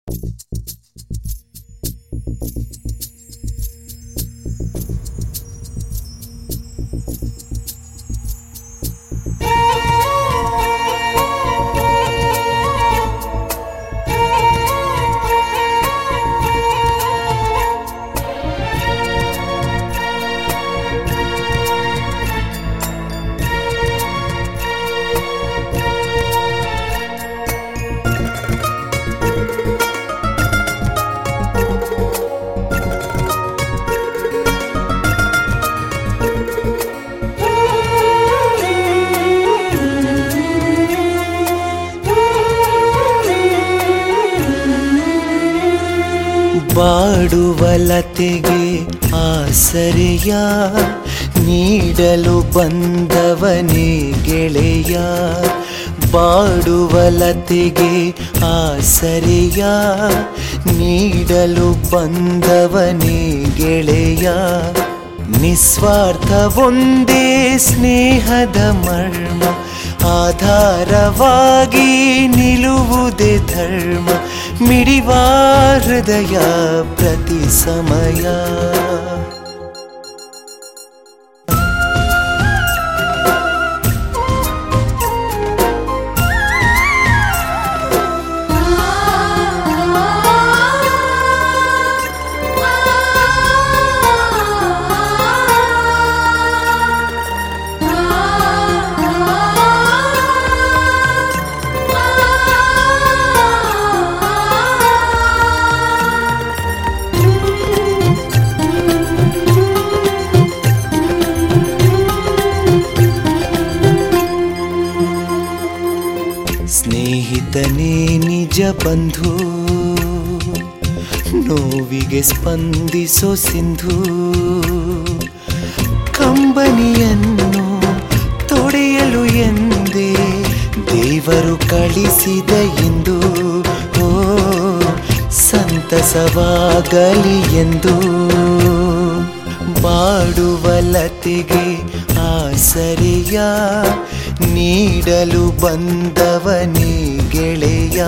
ಬಾಡುವಲತೆಗೆ ಆಸರೆಯ ನೀಡಲು ಬಂದವನೇ ಗೆಳೆಯ ಬಾಡುವಲತೆಗೆ ಆಸರೆಯ ನೀಡಲು ಬಂದವನೇ ಗೆಳೆಯ ನಿಸ್ವಾರ್ಥ ಒಂದೇ ಸ್ನೇಹದ ಮರ್ಮ ಆಧಾರವಾಗಿ ನಿಲ್ಲುವುದೇ ಧರ್ಮ ಮಿಡಿವ ಹೃದಯ ಪ್ರತಿ ಸಮಯ ಸ್ನೇಹಿತನೇ ನಿಜ ಬಂಧು ನೋವಿಗೆ ಸ್ಪಂದಿಸೋ ಸಿಂಧು ಕಂಬನಿಯನ್ನು ತೊಡೆಯಲು ಎಂದೇ ದೇವರು ಕಳಿಸಿದ ಎಂದು ಓ ಸಂತಸವಾಗಲಿ ಎಂದು ಬಾಡುವಲತೆಗೆ ಆಸರೆಯ ನೀಡಲು ಬಂದವನೇ ಗೆಳೆಯ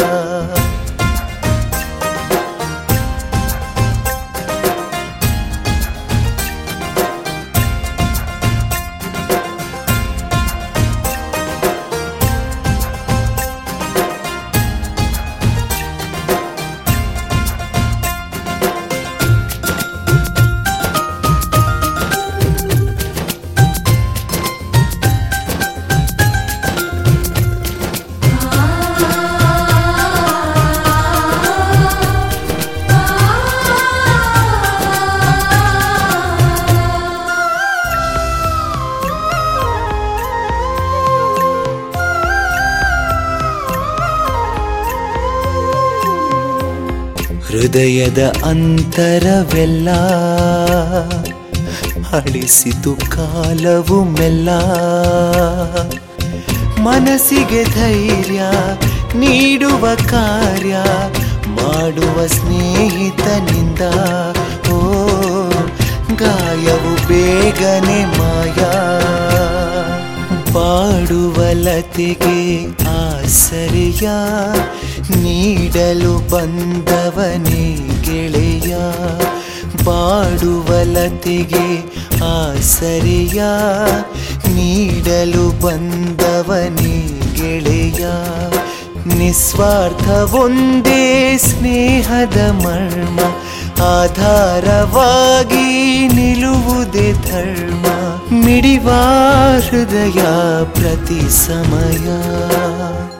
ಹೃದಯದ ಅಂತರವೆಲ್ಲ ಅಳಿಸಿತು ಕಾಲವು ಮೆಲ್ಲ ಮನಸ್ಸಿಗೆ ಧೈರ್ಯ ನೀಡುವ ಕಾರ್ಯ ಮಾಡುವ ಸ್ನೇಹಿತನಿಂದ ಓ ಗಾಯವು ಬೇಗನೆ ಮಾಯಾ ಬಾಡುವಲತೆಗೆ ಆಸರೆಯ ನೀಡಲು ಬಂದವನೇ ಗೆಳೆಯ ಬಾಡುವಲತೆಗೆ ಆಸರೆಯ ನೀಡಲು ಬಂದವನೇ ಗೆಳೆಯ ನಿಸ್ವಾರ್ಥ ಒಂದೇ ಸ್ನೇಹದ ಮರ್ಮ ಆಧಾರವಾಗಿ ನಿಲ್ಲುವುದೇ ಧರ್ಮ ಮಿಡಿವ ಹೃದಯ ಪ್ರತಿ ಸಮಯ